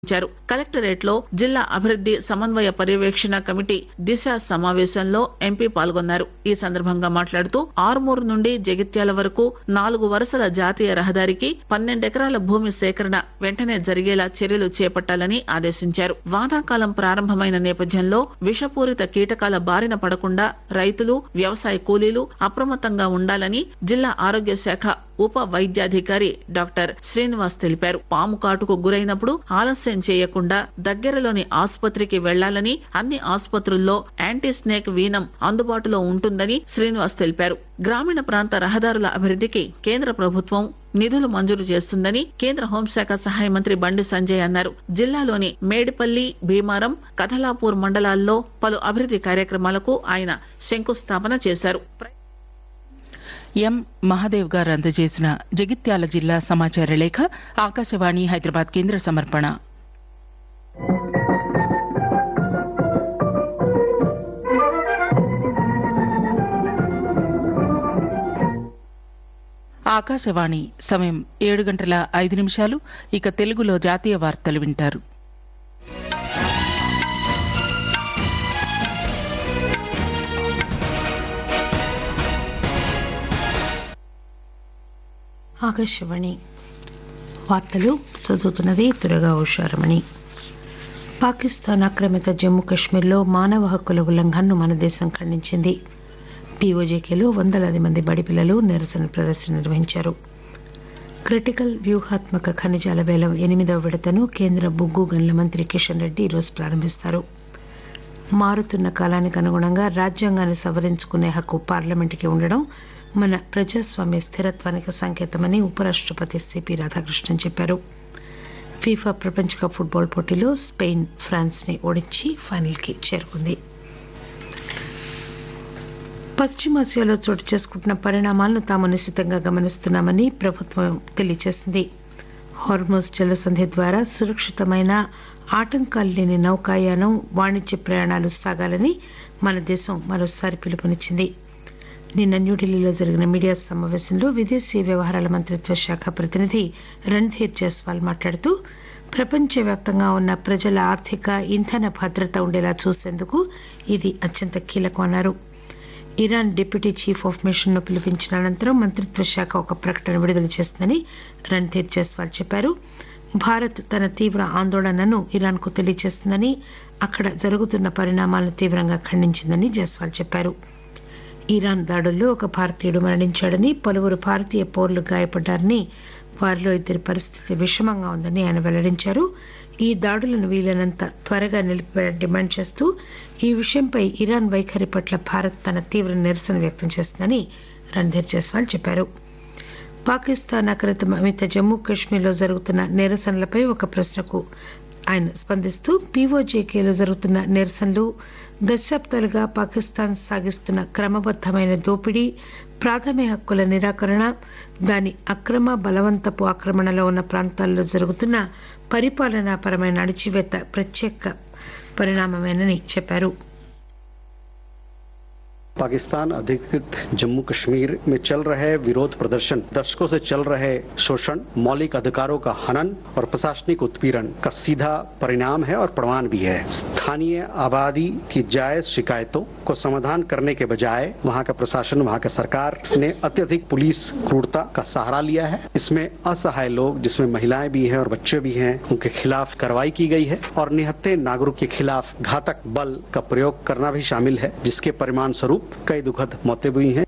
ఇచ్చారు కలెక్టరేట్ లో జిల్లా అభివృద్ది సమన్వయ పర్యవేక్షణ కమిటీ దిశ సమావేశంలో ఎంపీ పాల్గొన్నారు ఈ సందర్భంగా మాట్లాడుతూ ఆరుమూరు నుండి జగిత్యాల వరకు నాలుగు వరుసల జాతీయ రహదారికి పన్నెండెకరాల భూమి సేకరణ వెంటనే జరిగేలా చర్యలు చేపట్టాలని ఆదేశించారు వానాకాలం ప్రారంభమైన నేపథ్యంలో విషపూరిత కీటకాల బారిన పడకుండా రైతులు వ్యవసాయ కూలీలు అప్రమత్తంగా ఉండాలని జిల్లా ఆరోగ్య శాఖ ఉప వైద్యాధికారి డాక్టర్ శ్రీనివాస్ తెలిపారు పాము కాటుకు గురైనప్పుడు ఆలస్యం చేయకుండా దగ్గరలోని ఆసుపత్రికి వెళ్లాలని అన్ని ఆసుపత్రుల్లో యాంటీ స్నేక్ వీనం అందుబాటులో ఉంటుందని శ్రీనివాస్ తెలిపారు గ్రామీణ ప్రాంత రహదారుల అభివృద్దికి కేంద్ర ప్రభుత్వం నిధులు మంజూరు చేస్తుందని కేంద్ర హోంశాఖ సహాయ మంత్రి బండి సంజయ్ అన్నారు జిల్లాలోని మేడిపల్లి భీమారం కథలాపూర్ మండలాల్లో పలు అభివృద్ది కార్యక్రమాలకు ఆయన శంకుస్థాపన చేశారు ఎం మహాదేవ్ గారు అందజేసిన జగిత్యాల జిల్లా సమాచార లేఖ ఆకాశవాణి హైదరాబాద్ కేంద్ర సమర్పణ ఆకాశవాణి సమయం ఏడు గంటల ఐదు నిమిషాలు ఇక తెలుగులో జాతీయ వార్తలు వింటారు ఆకాశవాణి వార్తలు చదువుతున్నది దురగా ఉషారమణి పాకిస్తాన్ ఆక్రమిత జమ్మూ కశ్మీర్లో మానవ హక్కుల ఉల్లంఘనను మన దేశం ఖండించింది పీఓజేకేలో వందలాది మంది బడి పిల్లలు నిరసన ప్రదర్శన నిర్వహించారు క్రిటికల్ వ్యూహాత్మక ఖనిజాల వేలం ఎనిమిదవ విడతను కేంద్ర బొగ్గు గనుల మంత్రి కిషన్ రెడ్డి ఈరోజు ప్రారంభిస్తారు మారుతున్న కాలానికి అనుగుణంగా రాజ్యాంగాన్ని సవరించుకునే హక్కు పార్లమెంటుకి ఉండడం మన ప్రజాస్వామ్య స్థిరత్వానికి సంకేతమని ఉపరాష్టపతి సిపి రాధాకృష్ణన్ చెప్పారు ఫీఫా ప్రపంచ కప్ ఫుట్బాల్ పోటీలో స్పెయిన్ ఫ్రాన్స్ ని ఓడించి ఫైనల్ కి చేరుకుంది పశ్చిమాసియాలో చోటు చేసుకుంటున్న పరిణామాలను తాము నిశితంగా గమనిస్తున్నామని ప్రభుత్వం తెలియజేసింది హార్మోజ్ జలసంధి ద్వారా సురక్షితమైన ఆటంకాలు లేని నౌకాయానం వాణిజ్య ప్రయాణాలు సాగాలని మన దేశం మరోసారి పిలుపునిచ్చింది నిన్న న్యూఢిల్లీలో జరిగిన మీడియా సమావేశంలో విదేశీ వ్యవహారాల మంత్రిత్వ శాఖ ప్రతినిధి రణ్ధీర్ జైస్వాల్ మాట్లాడుతూ ప్రపంచవ్యాప్తంగా ఉన్న ప్రజల ఆర్థిక ఇంధన భద్రత ఉండేలా చూసేందుకు ఇది అత్యంత కీలకమన్నారు Iran deputy chief of mission ను పిలిపించిన అనంతరం మంత్రిత్వ శాఖ ఒక ప్రకటన విడుదల చేస్తుందని రణ్ధీర్ జైస్వాల్ చెప్పారు భారత్ తన తీవ్ర ఆందోళనను ఇరాన్ కు తెలియజేస్తుందని అక్కడ జరుగుతున్న పరిణామాలను తీవ్రంగా ఖండించిందని జైస్వాల్ చెప్పారు ఇరాన్ దాడుల్లో ఒక భారతీయుడు మరణించాడని పలువురు భారతీయ పౌరులు గాయపడ్డారని వారిలో ఇద్దరి పరిస్థితి విషమంగా ఉందని ఆయన వెల్లడించారు ఈ దాడులను వీలైనంత త్వరగా నిలిపివేయాలని డిమాండ్ చేస్తూ ఈ విషయంపై ఇరాన్ వైఖరి పట్ల భారత్ తన తీవ్ర నిరసన వ్యక్తం చేస్తుందని రణ్ధీర్ జైస్వాల్ చెప్పారు పాకిస్తాన్ ఆక్రమిత జమ్మూ కశ్మీర్లో జరుగుతున్న నిరసనలపై ఒక ప్రశ్నకు ఆయన స్పందిస్తూ పీఓజేకేలో జరుగుతున్న నిరసనలు దశాబ్దాలుగా పాకిస్తాన్ సాగిస్తున్న క్రమబద్దమైన దోపిడీ ప్రాథమిక హక్కుల నిరాకరణ దాని అక్రమ బలవంతపు ఆక్రమణలో ఉన్న ప్రాంతాల్లో జరుగుతున్న పరిపాలనాపరమైన అణిచివేత ప్రత్యేక పరిణామమేనని చెప్పారు पाकिस्तान अधिकृत जम्मू कश्मीर में चल रहे विरोध प्रदर्शन दशकों से चल रहे शोषण मौलिक अधिकारों का हनन और प्रशासनिक उत्पीड़न का सीधा परिणाम है और प्रमाण भी है स्थानीय आबादी की जायज शिकायतों को समाधान करने के बजाय वहां का प्रशासन वहां का सरकार ने अत्यधिक पुलिस क्रूरता का सहारा लिया है इसमें असहाय लोग जिसमें महिलाएं भी हैं और बच्चे भी हैं उनके खिलाफ कार्रवाई की गई है और निहत्थे नागरिक के खिलाफ घातक बल का प्रयोग करना भी शामिल है जिसके परिणाम स्वरूप कई दुखद मौतें हुई हैं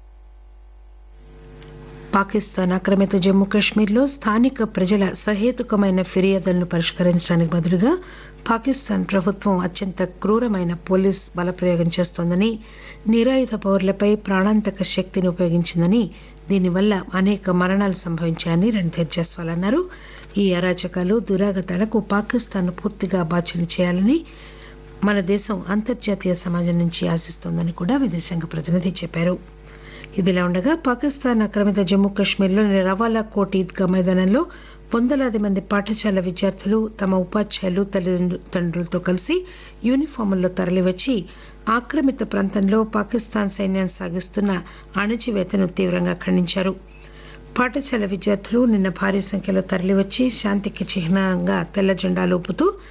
పాకిస్తాన్ ఆక్రమిత జమ్మూ కశ్మీర్లో స్థానిక ప్రజల సహేతుకమైన ఫిర్యాదులను పరిష్కరించడానికి బదులుగా పాకిస్తాన్ ప్రభుత్వం అత్యంత క్రూరమైన పోలీస్ బలప్రయోగం చేస్తోందని నిరాయుధ పౌరులపై ప్రాణాంతక శక్తిని ఉపయోగించిందని దీనివల్ల అనేక మరణాలు సంభవించాయని రణ్ధీర్ జైస్వాల్ అన్నారు ఈ అరాచకాలు దురాగతాలకు పాకిస్తాన్ పూర్తిగా బాధ్యులు చేయాలని మన దేశం అంతర్జాతీయ సమాజం నుంచి ఆశిస్తోందని కూడా విదేశాంగ ప్రతినిధి చెప్పారు ఇదిలా ఉండగా పాకిస్తాన్ ఆక్రమిత జమ్మూ కశ్మీర్లోని రవాలా కోట్ ఈద్గా మైదానంలో వందలాది మంది పాఠశాల విద్యార్థులు తమ ఉపాధ్యాయులు తల్లిదండ్రులతో కలిసి యూనిఫాముల్లో తరలివచ్చి ఆక్రమిత ప్రాంతంలో పాకిస్తాన్ సైన్యం సాగిస్తున్న అణచివేతను తీవ్రంగా ఖండించారు పాఠశాల విద్యార్థులు నిన్న భారీ సంఖ్యలో తరలివచ్చి శాంతికి చిహ్నంగా తెల్ల జెండాలు ఊపుతూ